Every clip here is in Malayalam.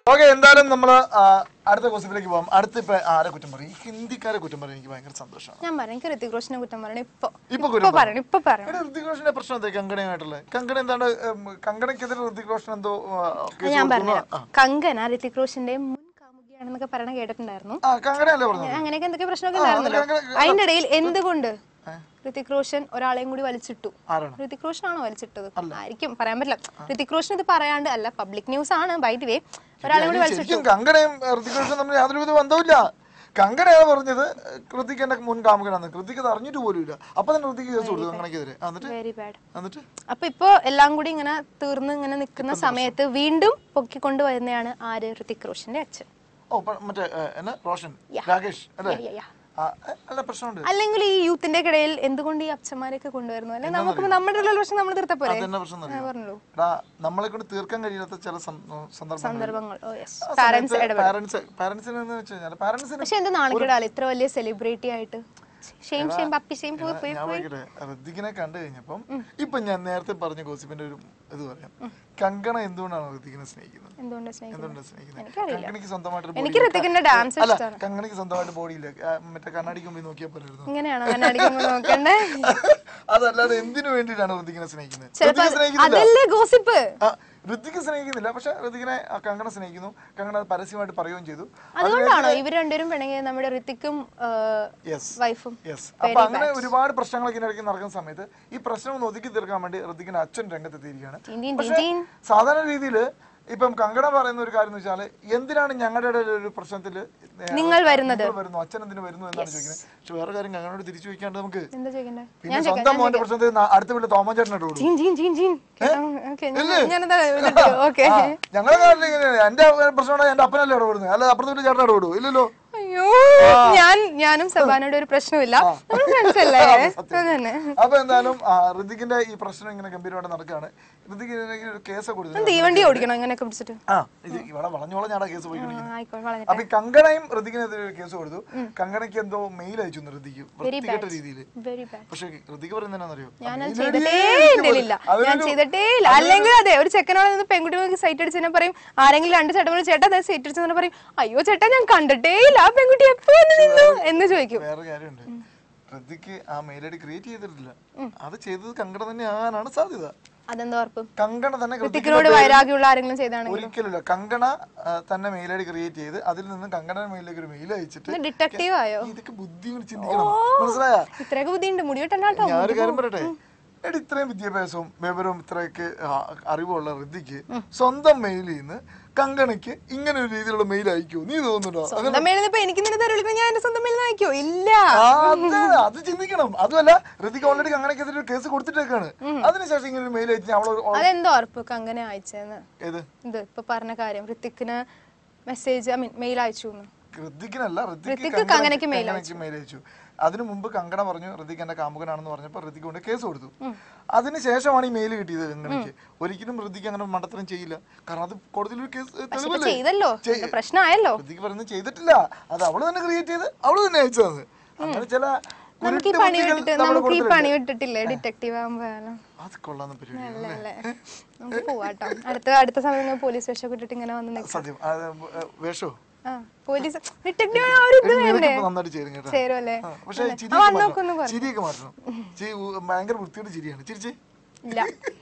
ഓക്കെ എന്തായാലും നമ്മൾ അടുത്ത ക്വസ്റ്റിലേക്ക് പോകാം അടുത്ത ഇപ്പൊ ആരെ കുറ്റം പറയും ഈ ഹിന്ദിക്കാരെ കുറ്റം പറയാൻ എനിക്ക് ഭയങ്കര സന്തോഷമാണ് ഞാൻ പറയാം എനിക്ക് ഋതിക് റോഷനെ കുറ്റം പറയണം ഇപ്പൊ ഇപ്പൊ ഇപ്പൊ കുറ്റം പറയണം ഇപ്പൊ പറയണം എടാ, ഋതിക് റോഷന്റെ പ്രശ്നം എന്താ കങ്കണയുമായിട്ടുള്ള കങ്കണ എന്താണ് ഉം, കങ്കണയ്ക്കെതിരെ ഋതിക് റോഷൻ എന്തോ ആ, കേസ് ഞാൻ കൊടുക്കുന്നു. പറഞ്ഞുതരാം കങ്കന ഋതിക് റോഷന്റെ മുൻ കാമുകിയാണെന്നൊക്കെ പറയണ കേട്ടിട്ടുണ്ടായിരുന്നു ആ കങ്കണയല്ലേ പറഞ്ഞത് അങ്ങനെയൊക്കെ എന്തൊക്കെ പ്രശ്നമൊക്കെ ഉണ്ടായിരുന്നല്ലോ അങ്ങനെ- അതിന്റെ ഇടയിൽ എന്തുകൊണ്ട് ഋതിക് റോഷൻ ഒരാളെയും കൂടി വലിച്ചിട്ടു ആരാണ് ഋതിക് റോഷൻ ആണോ വലിച്ചിട്ടത് ആയിരിക്കും പറയാൻ പറ്റില്ല ഋതിക് റോഷൻ ഇത് പറയാണ്ട് അല്ല പബ്ലിക് ന്യൂസ് ആണ് ബൈ ദി വേ ഒരാളെയും കൂടി വലിച്ചിട്ടു ശരിക്കും കങ്കണയും ഋതിക് റോഷനും തമ്മിൽ യാതൊരു വിധ ബന്ധവുമില്ല കങ്കണയാണ് പറഞ്ഞത് ഋതിക് എന്റെ മുൻ കാമുകനാണ് ഋതിക് അത് അറിഞ്ഞിട്ട് പോലും ഇല്ല അപ്പൊ തന്നെ ഋതിക് കേസ് കൊടുത്തു കങ്കണയ്ക്കെതിരെ ആ, എന്നിട്ട് വെരി ബാഡ് എന്നിട്ട് അപ്പൊ ഇപ്പൊ എല്ലാം കൂടി ഇങ്ങനെ തീർന്ന് ഇങ്ങനെ നിൽക്കുന്ന സമയത്ത് വീണ്ടും പൊക്കിക്കൊണ്ട് വരുന്നതാണ് ആര് ഋതിക് റോഷന്റെ അച്ഛൻ ഓ പ- മറ്റേ ഏ, എന്നാ റോഷൻ Yeah. രാകേഷ് അല്ലേ Yeah, yeah, yeah. ആ, ഏ, അല്ല പ്രശ്നമുണ്ട് അല്ലെങ്കിൽ ഈ യൂത്തിന്റെ ഇടയിൽ എന്തുകൊണ്ട് ഈ അച്ഛന്മാരെയൊക്കെ കൊണ്ടുവരുന്നു അല്ലെങ്കിൽ നമുക്ക് നമ്മുടെ ഉള്ള പ്രശ്നം നമ്മൾ തീർത്ത പോരെ അതെന്നാ പ്രശ്നം ആ, എന്നറിയോ? പറഞ്ഞോളൂ എടാ നമ്മളെ കൊണ്ട് തീർക്കാൻ കഴിയാത്ത ചില സം- സന്ദർഭങ്ങൾ സന്ദർഭങ്ങൾ ഓ യെസ് പാരന്റ്സ് ഇടപെടും പാരന്റ്സ് പാരന്റ്സിന് എന്ന് വെച്ച് കഴിഞ്ഞാൽ പാരന്റ്സിന് പക്ഷെ എന്ത് നാണക്കേടാണ് ഇത്ര വലിയ സെലിബ്രിറ്റി ആയിട്ട് ഷെയിം ഷെയിം പപ്പി ഷെയിം പോയി പോയി ഞാൻ പറയട്ടെ ഋതിക്കിനെ കണ്ടു കഴിഞ്ഞപ്പം ഇപ്പൊ ഞാൻ നേരത്തെ പറഞ്ഞ ഗോസിപ്പിന്റെ ഒരു ഇത് പറയാം കങ്കണ എന്തുകൊണ്ടാണ് ഋതിക്കിനെ സ്നേഹിക്കുന്നത് എന്തുകൊണ്ട് സ്നേഹിക്കുന്നത് എന്തുകൊണ്ടാണ് സ്നേഹിക്കുന്നത് എനിക്കറിയില്ല. കങ്കണയ്ക്ക് സ്വന്തമായിട്ട് എനിക്ക് ഋതിക്കിന്റെ ഡാൻസ് അല്ല ഇഷ്ടമാണ് കങ്കണയ്ക്ക് സ്വന്തമായിട്ട് ബോഡി ഇല്ല ആ, മറ്റേ കണ്ണാടിക്ക് മുമ്പിൽ നോക്കിയാൽ പോലായിരുന്നു ഇങ്ങനെയാണോ അങ്ങനെ അടിക്കുമ്പോൾ നോക്കണ്ടേ അതല്ലാതെ എന്തിനു വേണ്ടിയിട്ടാണ് ഋതിക്കിനെ സ്നേഹിക്കുന്നത് ചിലപ്പോ ഋതിക്ക് സ്നേഹിക്കുന്നില്ല അതല്ലേ ഗോസിപ്പ് ആ, ഋതിക്ക് സ്നേഹിക്കുന്നില്ല പക്ഷെ ഋതിക്കിനെ ആ കങ്കണ സ്നേഹിക്കുന്നു കങ്കണ അത് പരസ്യമായിട്ട് പറയുകയും ചെയ്തു അതുകൊണ്ടാണോ ഇവർ രണ്ടുപേരും പിണങ്ങിയത് നമ്മുടെ ഋത്തിക്കും യെസ് വൈഫും യെസ് അപ്പൊ അങ്ങനെ ഒരുപാട് പ്രശ്നങ്ങളൊക്കെ ഇതിനിടയ്ക്ക് നടക്കുന്ന സമയത്ത് ഈ പ്രശ്നം ഒന്ന് ഒതുക്കി തീർക്കാൻ വേണ്ടി ഋതിക്കിന്റെ അച്ഛൻ രംഗത്തെത്തിയിരിക്കുകയാണ് ടീൻ ടീൻ പക്ഷേ ടീൻ. സാധാരണ രീതിയിൽ ഇപ്പം കങ്കണ പറയുന്ന ഒരു കാര്യം എന്ന് വെച്ചാല് എന്തിനാണ് ഞങ്ങളുടെ ഇടയിൽ ഒരു പ്രശ്നത്തിൽ നിങ്ങൾ വരുന്നത് വരുന്നു അച്ഛൻ എന്തിനു വരുന്നു എന്നാണ് ചോദിക്കുന്നത് പക്ഷെ വേറെ കാര്യം കങ്കണോട് തിരിച്ചു ചോദിക്കാണ്ട് നമുക്ക് എന്താ ചോദിക്കണ്ടേ പിന്നെ സ്വന്തം മോന്റെ പ്രശ്നത്തിൽ ന- അടുത്ത വീട്ടിൽ തോമൻ ചേട്ടനോട് കൊടുക്കും ജീൻ ജീൻ ജീൻ ജീൻ ഓക്കെ ഞാനെന്താ ഓക്കെ ഞങ്ങളെ നാട്ടിൽ ഇങ്ങനെയാണ് എന്റെ പ്രശ്നം എന്റെ അപ്പനല്ലേ ഇടപെടുന്നത് അല്ല അപ്പുറത്തെ വീട്ടിൽ ചേട്ടൻ ഇടപെടുവോ ഇല്ലല്ലോ അയ്യോ ഞാൻ ഞാനും സബാനോട് ഒരു പ്രശ്നമില്ല നമ്മൾ ഫ്രണ്ട്സ് അല്ലേ അതന്നെ അപ്പൊ എന്തായാലും ആ, ഋതിക്കിന്റെ ഈ പ്രശ്നം ഇങ്ങനെ ഗംഭീരമായിട്ട് നടക്കുകയാണ് ഋതിക്ക് ഇതിനെതിരെ ഒരു കേസ് കൊടുത്തു തീവണ്ടി ഓടിക്കണം ഇങ്ങനെയൊക്കെ പിടിച്ചിട്ട് ആ ഇത് ഇവിടെ വളഞ്ഞോളം ഞാൻ കേസ് പോയി ആ, ആയിക്കോട്ടെ വളരെ അപ്പൊ ഈ കങ്കണയും ഋതിക്കിനെതിരെ ഒരു കേസ് കൊടുത്തു കങ്കണയ്ക്ക് എന്തോ മെയിൽ അയച്ചു ഋതിക്ക് വൃത്തികെട്ട രീതിയിൽ വെരി ബാഡ് പക്ഷെ ഋതിക്ക് പറയുന്നതിനാണെന്നറിയോ ഞാൻ അത് ചെയ്തിട്ടേ ഇല്ല ഞാൻ ചെയ്തിട്ടേ ഇല്ല അല്ലെങ്കിൽ അതെ ഒരു ചെക്കനോട് നിന്ന് പെൺകുട്ടി സൈറ്റ് അടിച്ച് തന്നെ പറയും ആരെങ്കിലും രണ്ട് ചേട്ടൻ വിളിച്ച് ചേട്ടാ അതെ സൈറ്റ് അടിച്ച് തന്നെ പറയും അയ്യോ ചേട്ടാ ഞാൻ കണ്ടിട്ടേ ഇല്ല ആ പെൺകുട്ടി എപ്പോ വന്ന് നിന്നു എന്ന് ചോദിക്കും വേറെ കാര്യമുണ്ട് ഋതിക്ക് ആ മെയിൽ ഐ ഡി ക്രിയേറ്റ് ചെയ്തിട്ടില്ല അത് ചെയ്തത് കങ്കണ തന്നെ ആകാനാണ് സാധ്യത അതെന്താ ഉറപ്പ് കങ്കണ തന്നെ ഋതിക്കിന്റെ ഋത്തിക്കിനോട് വൈരാഗ്യമുള്ള ആരെങ്കിലും ചെയ്താണെങ്കിൽ ഒരിക്കലില്ല കങ്കണ ആ, തന്നെ മെയിൽ ഐ ഡി ക്രിയേറ്റ് ചെയ്ത് അതിൽ നിന്ന് കങ്കണ മെയിലേക്ക് ഒരു മെയിൽ അയച്ചിട്ട് ഡിറ്റക്റ്റീവ് ആയോ ഇതൊക്കെ ബുദ്ധി കൊണ്ട് ചിന്തിക്കണം മനസ്സിലായ ഇത്രയൊക്കെ ബുദ്ധിയുണ്ട് മുടി വെട്ടണ്ടാട്ടോ ഞാനൊരു കാര്യം പറയട്ടെ എടി ഇത്രയും വിദ്യാഭ്യാസവും വിവരവും ഇത്രയൊക്കെ ആ, അറിവുള്ള ഋതിക്ക് സ്വന്തം മെയിലിൽ നിന്ന് കങ്കണയ്ക്ക് ഇങ്ങനെ ഒരു രീതിയിലുള്ള മെയിൽ അയക്കൂ നീ തോന്നുന്നുണ്ടോ സ്വന്തം മേലിൽ ഇപ്പൊ എനിക്ക് നിന്നെ വിളിക്കണം ഞാൻ എന്റെ സ്വന്തം മേലിൽ അയക്കോ ഇല്ല ആ, അത് അത് ചിന്തിക്കണം അതുമല്ല ഋതിക്ക് ഓൾറെഡി കങ്കണയ്ക്കെതിരെ ഒരു കേസ് കൊടുത്തിട്ടേക്കാണ് അതിനുശേഷം ഇങ്ങനെ ഒരു മെയിൽ അയച്ച് അവൾ അതെന്തോ ഉറപ്പ് അങ്ങനെ അയച്ചെന്ന് ഏത് ഇത് ഇപ്പൊ പറഞ്ഞ കാര്യം ഋത്തിക്കിന് മെസ്സേജ് ഐ മീൻ മെയിൽ അയച്ചു എന്ന് ഋതിക്കിനല്ല ഋതിക്ക് ഋതിക്ക് കങ്കണയ്ക്ക് mail കങ്കണയ്ക്ക് മെയിൽ അയച്ചു അതിനു മുമ്പ് കങ്കണ പറഞ്ഞു ഋതിക്ക് എന്റെ കാമുകനാണെന്ന് പറഞ്ഞപ്പോൾ ഋതിക്ക് കൊണ്ട് കേസ് കൊടുത്തു അതിനുശേഷമാണ് ഈ മെയിൽ കിട്ടിയത് കങ്കണയ്ക്ക് ഒരിക്കലും ഋതിക്ക് അങ്ങനെ മണ്ടത്തരം ചെയ്യില്ല കാരണം അത് കോടതിയിൽ ഒരു കേസ് ഇപ്പൊ തെളിവല്ലേ ചെയ്തല്ലോ ഇത് പ്രശ്നമായല്ലോ ഋതിക്ക് പറയുന്നത് ചെയ്തിട്ടില്ല അത് അവള് തന്നെ ക്രിയേറ്റ് ചെയ്ത് അവള് തന്നെ അയച്ചത് അങ്ങനെ ചില നമുക്ക് ഈ കുരുട്ട് പണി ബുദ്ധികൾ വിട്ടിട്ട് നമ്മുടെ നമുക്ക് ഈ കൂട്ടത്തിലുണ്ട്. പണി വിട്ടിട്ടില്ലേ ഡിറ്റക്റ്റീവ് ആകുമ്പോഴാണ് അത് കൊള്ളാവുന്ന പരിപാടി അല്ലേ അല്ലേ നമുക്ക് പോവാട്ടോ അടുത്ത അടുത്ത സമയം പോലീസ് സ്റ്റേഷൻ ഇട്ടിട്ട് ഇങ്ങനെ വന്ന് നിൽക്കാം സത്യം അത് വേഷോ ആ പോലീസ് ഡിറ്റക്റ്റീവ് ആ ഒരു ഇത് വേണ്ടേ നിനക്കിപ്പോ നന്നായിട്ട് ചേരും കേട്ടോ ചേരുമല്ലേ ആ, പക്ഷേ ആ ചിരിയൊക്കെ വന്നോക്കൊന്ന് മാറ്റണം ചിരിയൊക്കെ മാറ്റണം ചിരി ഉ- ഭയങ്കര വൃത്തിയുടെ ചിരിയാണ് ചിരിച്ചേ ഇല്ല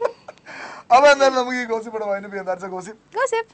അപ്പൊ എന്തായാലും നമുക്ക് ഈ ഗോസിപ്പ് ഇവിടെ വൈൻഡപ്പ് ചെയ്യാം എന്താ ഗോസിപ്പ് ഗോസിപ്പ്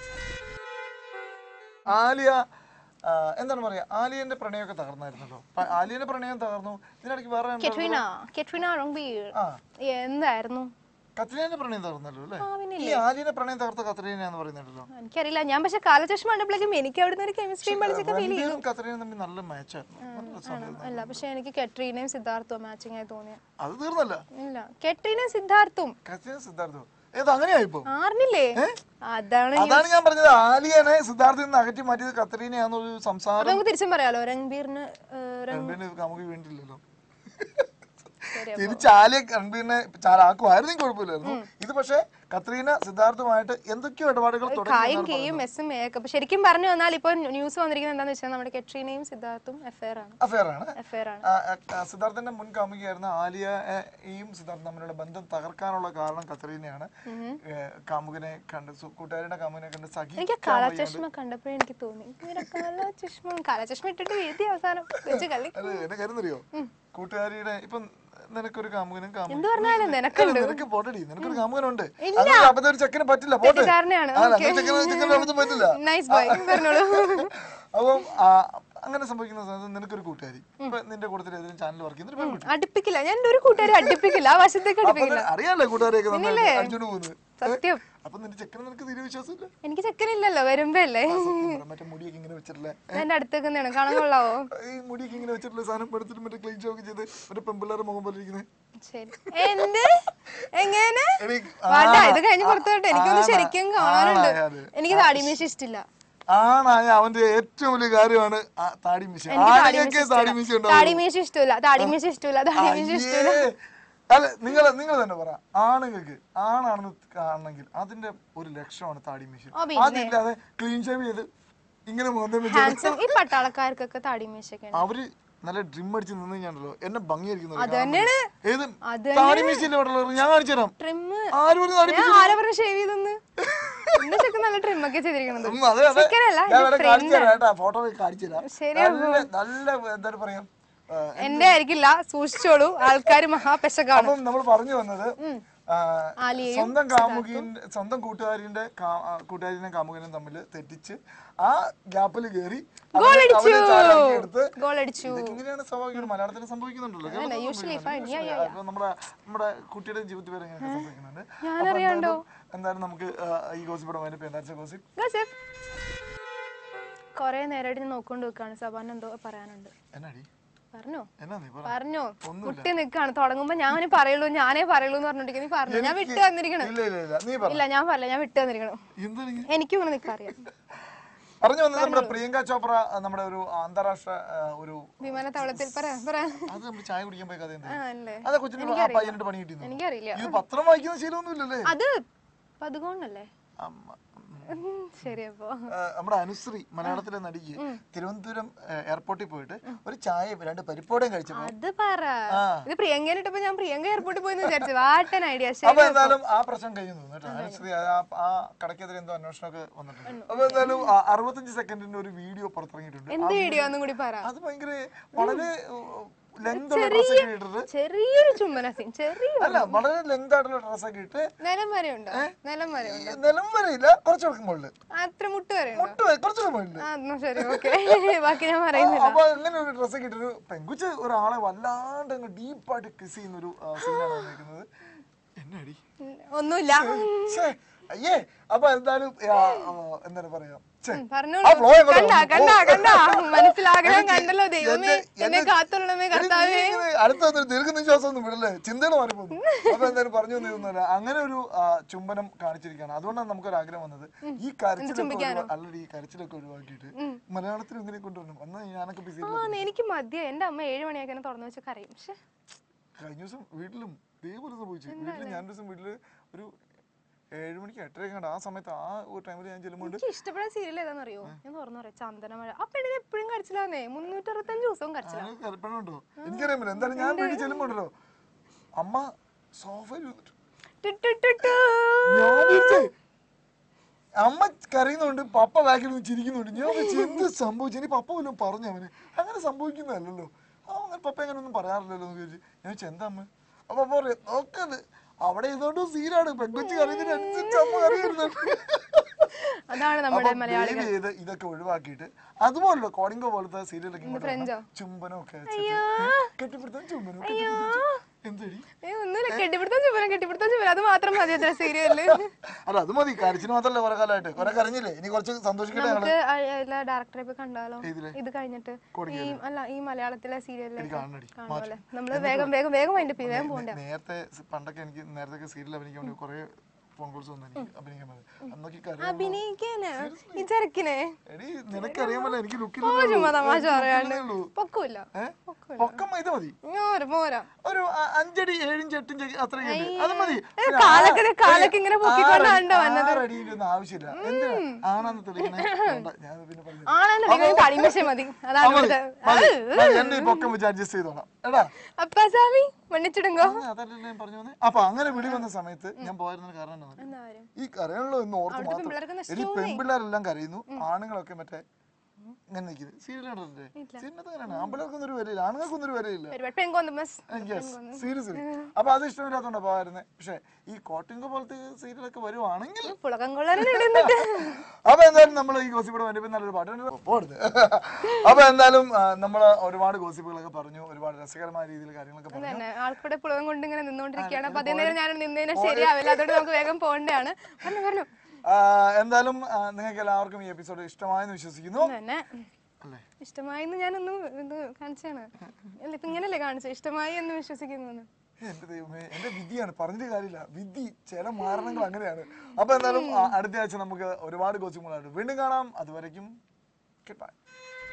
ആലിയ ആ, എന്താണ് പറയാ ആലിയന്റെ പ്രണയമൊക്കെ തകർന്നായിരുന്നല്ലോ പ- ആലിയന്റെ പ്രണയം തകർന്നു ഇതിനിടയ്ക്ക് വേറെ എന്താ- കെട്രീന കെട്രീന റോംബീർ ആ എന്തായിരുന്നു കത്രീനന്റെ പ്രണയം തകർന്നല്ലോ അല്ലേ ആ, പിന്നെ ഈ ആലിയന്റെ പ്രണയം തകർത്ത കത്രീനയാന്ന് പറയുന്നുണ്ടല്ലോ എനിക്കറിയില്ല ഞാൻ പക്ഷെ കാലചഷ്മ കണ്ടപ്പോഴേക്കും എനിക്ക് അവിടുന്ന് ഒരു കെമിസ്ട്രിയും പഠിച്ചൊക്കെ ഫീൽ ചെയ്തു രണ്ടുപേരും കത്രീനയും തമ്മിൽ നല്ല മാച്ചായിരുന്നു നല്ല രസമുണ്ടായിരുന്നു. അല്ല പക്ഷെ എനിക്ക് കെട്രീനയും സിദ്ധാർത്ഥവും മാച്ചിങ് ആയി തോന്നിയ അത് തീർന്നല്ല ഇല്ല കെട്രീനയും സിദ്ധാർത്ഥവും കത്രീന സിദ്ധാർത്ഥോ ഏത് അങ്ങനെയായിപ്പോ ആറിനില്ലേ അതാണ് അതാണ് ഞാൻ പറഞ്ഞത് ആലിയനെ സിദ്ധാർത്ഥിൽ നിന്ന് അകറ്റി മാറ്റിയത് കത്രീനയാന്നൊരു സംസാരം നമുക്ക് തിരിച്ചും പറയാലോ രൺബീറിന് ഏഹ്, രൺ- രൺബീറിന് നമുക്ക് വേണ്ടിയില്ലല്ലോ ശരി, തിരിച്ച് ആലിയ രൺബീറിനെ ചാലാക്കുമായിരുന്നെങ്കിൽ കുഴപ്പമില്ലായിരുന്നു ഇത് പക്ഷേ കത്രീന സിദ്ധാർത്ഥുമായിട്ട് എന്തൊക്കെയോ ഇടപാടുകൾ തുടങ്ങി കായും കെയും എസും ഒക്കെ അപ്പൊ ശരിക്കും പറഞ്ഞു വന്നാൽ ഇപ്പൊ ന്യൂസ് വന്നിരിക്കുന്നത് എന്താന്ന് വെച്ചാൽ നമ്മുടെ കെട്രീനയും സിദ്ധാർത്ഥും എഫയർ ആണ് അഫെയർ ആണ് എഫയർ ആണ് ആ, ആ, സിദ്ധാർത്ഥന്റെ മുൻ കാമുകിയായിരുന്ന ആലിയയും സിദ്ധാർത്ഥ തമ്മിലുള്ള ബന്ധം തകർക്കാനുള്ള കാരണം കത്രീനയാണ് ഏ, കാമുകനെ കണ്ട് സു- കൂട്ടുകാരുടെ കാമുകനെ കണ്ട് സഖി എനിക്ക് കാല ചഷ്മ കണ്ടപ്പോഴേ എനിക്ക് തോന്നി ഇവരൊക്കെ നല്ല ചഷ്മ കാല ചഷ്മ ഇട്ടിട്ട് വീതി അവസാനം വെച്ച് കളി അത് എന്നെ കാര്യം അറിയോ കൂട്ടുകാരിയുടെ ഇപ്പം നിനക്കൊരു കാമുകനും കാമുകനും എന്ത് പറഞ്ഞാലും അല്ല, നിനക്കുണ്ട് നിനക്ക് പോട്ടടി നിനക്കൊരു കാമുകനുണ്ട് അങ്ങനെ അബദ്ധം ഒരു ചെക്കന് പറ്റില്ല പോട്ടെ തെറ്റിദ്ധാരണയാണ്. ആ, അങ്ങനെ ചെക്കന് ചെക്കന് അബദ്ധം പറ്റില്ല നൈസ് ബോയ് പറഞ്ഞോളൂ അപ്പം ആ, അങ്ങനെ സംഭവിക്കുന്ന സമയത്ത് നിനക്കൊരു കൂട്ടുകാരി ഇപ്പൊ നിന്റെ കൂട്ടത്തിൽ ഏതെങ്കിലും ചാനൽ വർക്ക് ചെയ്യുന്ന ഒരു പെൺകുട്ടി അടുപ്പിക്കില്ല ഞാൻ എൻ്റെ ഒരു കൂട്ടുകാരെ അടുപ്പിക്കില്ല ആ വശത്തേക്ക് അപ്പൊ അടുപ്പിക്കില്ല നിന- അറിയാലോ കൂട്ടുകാരെയൊക്കെ നന്നായിട്ട് അടിച്ചോണ്ട് പോകുന്നത് സത്യം അപ്പൊ നിന്റെ ചെക്കന് നിനക്ക് തീരെ വിശ്വാസമില്ല എനിക്ക് ചെക്കനില്ലല്ലോ വരുമ്പോ അല്ലേ സത്യം പറ, മറ്റേ മുടിയൊക്കെ ഇങ്ങനെ വെച്ചിട്ടില്ലേ ഞാൻ എൻ്റെ അടുത്തേക്ക് നിന്നാണ് കാണാൻ കൊള്ളാവോ ഈ മുടിയൊക്കെ ഇങ്ങനെ വെച്ചിട്ടുള്ള സാധനം എടുത്തിട്ട് മറ്റേ ക്ലീൻ ഷോ ഒക്കെ ചെയ്ത് മറ്റേ പെമ്പിള്ളേരുടെ മുഖം പോലെ ഇരിക്കുന്നത് ശരി എന്ത് എങ്ങനെ എടി, വേണ്ട ആ, ഇത് കഴിഞ്ഞ് പുറത്തു വിട്ടെ എനിക്കൊന്ന് ആണാ, ശരിക്കും കാണാനുണ്ട് ആണായത്. എനിക്ക് താടിമീശ ഇഷ്ടമില്ല ആണായ അവന്റെ ഏറ്റവും വലിയ കാര്യമാണ് ആ താടി മീശ എനിക്ക് ആണുങ്ങൾക്ക് താടി മീശ ഉണ്ടാവും താടിമീശ ഇഷ്ടമില്ല താടിമീശ ഇഷ്ടമില്ല താടിമീശ ഇഷ്ടമില്ല അയ്യേ. അല്ല നിങ്ങൾ നിങ്ങൾ തന്നെ പറ ആണുങ്ങൾക്ക് ആണാണെന്ന് കാണണമെങ്കിൽ അതിന്റെ ഒരു ലക്ഷണമാണ് താടി മീശ ഓ, പിന്നെ. അതില്ലാതെ ക്ലീൻ ഷേവ് ചെയ്ത് ഇങ്ങനെ മോന്തം വെച്ച് ഹാൻസം ഈ പട്ടാളക്കാർക്കൊക്കെ താടിമീശൊക്കെ അവര് നല്ല ഡ്രിം അടിച്ച് നിന്ന് കഴിഞ്ഞാണല്ലോ എന്നെ ഭംഗിയായിരിക്കുന്നു അത് തന്നെയാണ് ഏത് അത് താടി മീശയിലെ ഞാൻ കാണിച്ചു തരാം ട്രിമ്മ് ആര് പറഞ്ഞു താടി ഞാൻ ആരെ പറഞ്ഞ ഷേവ് ചെയ്തെന്ന് എന്റെ ചെക്കൻ നല്ല ട്രിം ഒക്കെ ചെയ്തിരിക്കണത് ഉം, അതെ അതെ ചെക്കനല്ല ഞാൻ എന്റെ ഇവിടെ കാണിച്ചു ഫ്രണ്ട് തരാം കേട്ടാ ഫോട്ടോ കാണിച്ചു തരാം ശരി, നല്ല നല്ല എന്താ പറയാ ആ, എന്റെ ആയിരിക്കില്ല സൂക്ഷിച്ചോളൂ ആൾക്കാര് മഹാപെശകാണ് അപ്പം നമ്മൾ പറഞ്ഞു വന്നത് ആ, ആലിയയും സ്വന്തം കാമുകിന്റെ സ്വന്തം കൂട്ടുകാരിന്റെ കാ- ആ, കൂട്ടുകാരിനെ കാമുകനും തമ്മിൽ തെറ്റിച്ച് ആ ഗ്യാപ്പിൽ കയറി ഗോളടിച്ചു എടുത്ത് ഗോളടിച്ചു ഇതൊക്കെ ഇങ്ങനെയാണ് സ്വാഭാവികം മലയാളത്തിൽ സംഭവിക്കുന്നുണ്ടല്ലോ കേരളത്തിൽ usually സംഭവിക്കുന്നുണ്ട്. fine. Yeah, ഇപ്പൊ നമ്മുടെ നമ്മുടെ കുട്ടിയുടെ ജീവിതത്തിൽ വരെ ഇങ്ങനെ സംഭവിക്കുന്നുണ്ട് ഞാൻ അപ്പൊ അറിയാണ്ടോ? എന്തായാലും- എന്തായാലും നമുക്ക് ആ, ഈ ഗോസിപ്പടം അതിന്റെ എന്താ ഗോസിപ്പ് ഗോസിപ്പ് കൊറേ നേരമായിട്ട് ഞാൻ നോക്കൊണ്ട് വെക്കാണ് സബാൻ എന്തോ പറയാനുണ്ട് എന്നാടി പറഞ്ഞോ എന്നാ നീ പറ പറഞ്ഞോ ഒന്നുമില്ല. കുട്ടി നിക്കാണ് തുടങ്ങുമ്പോ ഞാനേ പറയുള്ളൂ ഞാനേ പറയുള്ളൂ എന്ന് പറഞ്ഞിട്ട് നീ പറഞ്ഞു ഞാൻ വിട്ട് തന്നിരിക്കണം ഇല്ല ഇല്ല ഇല്ല നീ പറ ഇല്ല ഞാൻ പറയില്ല ഞാൻ വിട്ട് തന്നിരിക്കണം എന്താണ് ഇങ്ങനെ? എനിക്കും ഇങ്ങനെ നിക്കറിയാം പറഞ്ഞു വന്നത് നമ്മുടെ പ്രിയങ്ക ചോപ്ര ആ, നമ്മുടെ ഒരു അന്താരാഷ്ട്ര ആ, ഒരു വിമാനത്താവളത്തിൽ പറയാ പറയാ അത് നമ്മൾ ചായ കുടിക്കാൻ പോയ കഥ എന്താ ആ അല്ലേ അതെ കൊച്ചിന് ആ പയ്യനിട്ട് പണി കിട്ടിയിരുന്നു എനിക്കറിയില്ല ഇത് പത്രം വായിക്കുന്ന ശീലമൊന്നുമില്ലല്ലേ അത് പതുകൊണ്ടല്ലേ അമ്മ, ഉം. ശരി അപ്പോ ആ, നമ്മുടെ അനുശ്രീ മലയാളത്തിലെ നടിക്ക് തിരുവനന്തപുരം ആ, എയർപോർട്ടിൽ പോയിട്ട് ഒരു ചായ രണ്ട് പരിപ്പോടെയും കഴിച്ചപ്പോ അത് പറ ആ. ഇത് പ്രിയങ്കേനെ ഇട്ടപ്പോ ഞാൻ പ്രിയങ്ക എയർപോർട്ടിൽ പോയി വിചാരിച്ചു വാട്ടൻ ഐഡിയ അപ്പൊ എന്തായാലും ആ പ്രശ്നം കഴിഞ്ഞു തോന്നുന്നു കേട്ടോ അനുശ്രീ ആ- ആ കടക്കെതിരെ എന്തോ അന്വേഷണമൊക്കെ വന്നിട്ടുണ്ട് അപ്പൊ എന്തായാലും ആ അറുപത്തഞ്ച് സെക്കൻഡിന്റെ ഒരു വീഡിയോ പുറത്തിറങ്ങിയിട്ടുണ്ട് എന്ത് വീഡിയോ ഒന്നും കൂടി പറ അത് ഭയങ്കര വളരെ ലെങ്ത് ഉള്ള ഡ്രസ്സൊക്കെ ഇട്ടിട്ട് ചെറിയൊരു ചുമ്മന സീൻ ചെറിയ അല്ല വളരെ ലെങ്ത് ആയിട്ടുള്ള ഡ്രസ്സൊക്കെ ഇട്ട് നിലം വരെ ഉണ്ടോ നിലം വരെ ഈ നിലം വരെയില്ല കുറച്ച് കിടക്കും മുകളിൽ അത്ര മുട്ട് വരെ ഉണ്ടോ മുട്ട് വരെ- കുറച്ചുകൂടെ മുകളിൽ ആ എന്നാ ശരി ഓക്കെ ബാക്കി ഞാൻ പറയുന്നില്ല അപ്പൊ അങ്ങനെ ഒരു ഡ്രസ്സൊക്കെ ഇട്ടൊരു പെങ്കുച്ച് ഒരാളെ വല്ലാണ്ട് അങ്ങ് ഡീപ്പായിട്ട് കിസ് ചെയ്യുന്ന ഒരു സീനാണ് വന്നിരിക്കുന്നത് എന്നാടി ഉം, ഒന്നുമില്ല ഛേ, അയ്യേ അപ്പൊ എന്തായാലും ആ, ആ, എന്താണ് പറയാ ഛേ, ഉം, ആ പറഞ്ഞോളൂ flow എങ്ങോട്ടാ കണ്ട വന്നത്? കണ്ട ഓ. കണ്ട മനസ്സിലാഗ്രഹം എനിക്ക് കണ്ടല്ലോ ദൈവമേ എന്നെ- എന്നെ എന്നെ- കാത്തുള്ളമേ എടി, കർത്താവേ നീ ഇങ്ങനെ അടുത്ത വന്നൊരു ദീർഘനിശ്വാസം ഒന്നും വിടല്ലേ ചിന്തകൾ മാറിപ്പോകുന്നു അപ്പൊ എന്തായാലും പറഞ്ഞു തന്നിരുന്നില്ല അങ്ങനെ ഒരു ആ, ചുംബനം കാണിച്ചിരിക്കുകയാണ് അതുകൊണ്ടാണ് നമുക്കൊരു ആഗ്രഹം വന്നത് ഈ കരച്ചിലൊക്കെ ഒഴിവാ- അല്ലടി ഈ കരച്ചിലൊക്കെ ഒഴിവാക്കിയിട്ട് മലയാളത്തിൽ ഇങ്ങനെ കൊണ്ടുവരണം അന്ന് ഞാനൊക്കെ ബിസി ആ എനിക്ക് മദ്യം എന്റെ അമ്മ ഏഴ് മണിയൊക്കെ എന്നെ തുറന്നു വെച്ച് കരയും പക്ഷെ കഴിഞ്ഞ ദിവസം വീട്ടിലും ഇതേപോലെ സംഭവിച്ചു വീട്ടിൽ ഞാൻ ദിവസം വീട്ടില് ഒരു ഏഴ് മണിക്ക് എട്ടരയൊക്കെ കണ്ട ആ സമയത്ത് ആ ഒരു ടൈമിൽ ഞാൻ ചെല്ലുമ്പോൾ എനിക്ക് ഇഷ്ടപ്പെടാൻ സീരിയൽ ഏതാണെന്നറിയോ ഞാൻ തുറന്നു പറയാം ചന്ദനമഴ ആ പെണ്ണിന് എപ്പോഴും കരച്ചിലാന്നേ മുന്നൂറ്റി അറുപത്തഞ്ച് ദിവസവും കരച്ചില ഞാൻ കരപ്പണുണ്ടോ എനിക്കറിയാൻ പറ്റില്ല എന്തായാലും ഞാൻ വീട്ടിൽ ചെല്ലുമ്പോണ്ടല്ലോ അമ്മ സോഫയിൽ ഇരുന്നിട്ട് ഞാൻ വിചാരിച്ചേ, അമ്മ കരയുന്നുണ്ട് പപ്പ ബാക്കിൽ നിന്ന് ചിരിക്കുന്നുണ്ട് ഞാൻ വിചാരിച്ചു, എന്ത് സംഭവിച്ചു ഇനി പപ്പ വല്ലതും പറഞ്ഞു അവന് അങ്ങനെ സംഭവിക്കുന്നതല്ലല്ലോ ആ അങ്ങനെ പപ്പ അങ്ങനെ ഒന്നും പറയാറില്ലല്ലോ എന്ന് ചോദിച്ചു ഞാൻ ചോദിച്ചു എന്താ അമ്മ അപ്പൊ പപ്പ പറയും നോക്കത് അവിടെ ഇതുകൊണ്ട് സീനാണ് പെൺകൊച്ചു കരയുന്നതിനനുസരിച്ച് അമ്മ കരയുന്നുണ്ട് അതാണ് നമ്മുടെ അപ്പൊ മലയാളികൾ ദയവ് ചെയ്ത് ഇതൊക്കെ ഒഴിവാക്കിയിട്ട് അതുപോലല്ലോ കോഡിംഗോ പോലത്തെ സീരിയലൊക്കെ ഇങ്ങോട്ട് ഫ്രഞ്ചോ? വരണം. ചുംബനം ഒക്കെ കെട്ടിപ്പിടുത്തം ചുംബനം എന്തടി ഏ ഒന്നുമില്ല കെട്ടിപ്പിടുത്തം ചുമരം കെട്ടിപ്പിടുത്തം ചുമരം അത് മാത്രം മതി അത്ര സീരിയലില് അല്ല അത് മതി കരച്ചിന് മാത്രല്ല കുറെ കാലമായിട്ട് കുറെ കരഞ്ഞില്ലേ ഇനി കുറച്ച് സന്തോഷിക്കട്ടെ ഞങ്ങള് നമുക്ക് ആ- എല്ലാ ഡയറക്ടറെ പോയി കണ്ടാലോ ഇതിലെ? ഇത് കഴിഞ്ഞിട്ട് ഈ അല്ല ഈ മലയാളത്തിലെ സീരിയലിലെ എനിക്ക് കാണണടി കാണുമല്ലേ നമ്മള് വേഗം വേഗം വേഗം അതിന്റെ വേഗം പോകണ്ടേ നേരത്തെ സ് പണ്ടൊക്കെ എനിക്ക് നേരത്തെ സീരിയൽ അഭിനയിക്കാൻ വേണ്ടി കുറെ ഫോൺ കോൾസ് വന്നു എനിക്ക് അഭിനയിക്കാൻ വേണ്ടി അന്നൊക്കെ കരയാൻ അഭിനയിക്കാനാ ഈ ചെറുക്കിനെ എടി നിനക്കറിയാമല്ലോ എനിക്ക് ഓ ചുമ്മാ തമാശ പറയാണ്ട് ലുക്കില്ല പൊക്കൂല പൊക്കൂല പൊക്കം ഇത് മതി പോരാ പോരാ ഒരു അ- അഞ്ചടി ഏഴിഞ്ച് എട്ടിഞ്ച് അത്രയും ഉണ്ട് അത് മതി ഏ, കാലൊക്കെ ദേ കാലൊക്കെ ഇങ്ങനെ പൊക്കിക്കൊണ്ടാണ്ടോ വന്നത് ആറടിയിലൊന്നും ആവശ്യമില്ല എന്തിനാ ആണെന്ന് തെളിയിക്കണേ വേണ്ട, ഞാൻ പിന്നെ പറഞ്ഞു ആണെന്നുണ്ടെങ്കിൽ കളിമശ മതി അതാണ് ഇവിടുത്തെ മതി, മതി, എന്റെ ഈ പൊക്കം വെച്ച് അഡ്ജസ്റ്റ് ചെയ്തോളാം എടാ അപ്പാ സാമി മണ്ണിച്ചിടുങ്കോ ആ, അതല്ലല്ലോ ഞാൻ പറഞ്ഞു വന്നേ അപ്പൊ അങ്ങനെ വിളി വന്ന സമയത്ത് ഞാൻ പോയിരുന്ന കാരണം എന്താ എന്താ കാര്യം ഈ കരയാണല്ലോ എന്ന് ഓർത്ത് മാത്രം പെൺപിള്ളേർക്ക് എടി പെൺപിള്ളേരെല്ലാം കരയുന്നു ആണുങ്ങളൊക്കെ മറ്റേ ഇങ്ങനെ നിൽക്കുന്നത് സീരിയൽ കണ്ടിട്ടില്ലേ സീരിയലിനകത്ത് അങ്ങനെയാണ് ആമ്പിള്ളേർക്കൊന്നും ഒരു വിലയില്ല ആണുങ്ങൾക്കൊന്നും ഒരു വിലയില്ല പരിപാടി പെങ്കോന്ന് മസ് സീരിയസ്ലി അപ്പൊ അത് ഇഷ്ടമില്ലാത്തോണ്ടാ പോയിരുന്നേ പക്ഷെ ഈ കോട്ടിംഗ് പോലത്തെ സീരിയലൊക്കെ വരുവാണെങ്കിൽ പുളകം കൊള്ളാനുണ്ട് അപ്പൊ എന്തായാലും നമ്മൾ ഈ ഗോസിപ്പിടെ വേണ്ടി നല്ലൊരു പാട്ട് പോടുന്നത് അപ്പൊ എന്തായാലും നമ്മൾ ഒരുപാട് ഗോസിപ്പുകളൊക്കെ പറഞ്ഞു ഒരുപാട് രസകരമായ രീതിയിൽ കാര്യങ്ങളൊക്കെ പറഞ്ഞു തന്നെ ആൾക്കൂടെ പുളകം കൊണ്ട് ഇങ്ങനെ നിന്നോണ്ടിരിക്കുകയാണ് അപ്പൊ അതേ നേരം ഞാൻ നിന്നതിന് ശരിയാവില്ല അതുകൊണ്ട് നമുക്ക് വേഗം പോകേണ്ടതാണ് പറഞ്ഞു പറഞ്ഞു ആ, എന്തായാലും ആ, നിങ്ങൾക്ക് എല്ലാവർക്കും ഈ എപ്പിസോഡ് ഇഷ്ടമായെന്ന് വിശ്വസിക്കുന്നു തന്നെ അല്ലേ ഇഷ്ടമായിന്ന് ഞാനൊന്ന് ഇത് കാണിച്ചാണ് അല്ല ഇപ്പൊ ഇങ്ങനല്ലേ കാണിച്ചത് ഇഷ്ടമായി എന്ന് വിശ്വസിക്കുന്നു എന്റെ ദൈവമേ എന്റെ വിധിയാണ് പറഞ്ഞിട്ട് കാര്യമില്ല വിധി ചില മാരണങ്ങൾ അങ്ങനെയാണ് അപ്പൊ എന്തായാലും ആ, അടുത്ത ആഴ്ച നമുക്ക് ഒരുപാട് കോച്ചിങ്ങുകളായിട്ട് വീണ്ടും കാണാം അതുവരയ്ക്കും ബൈ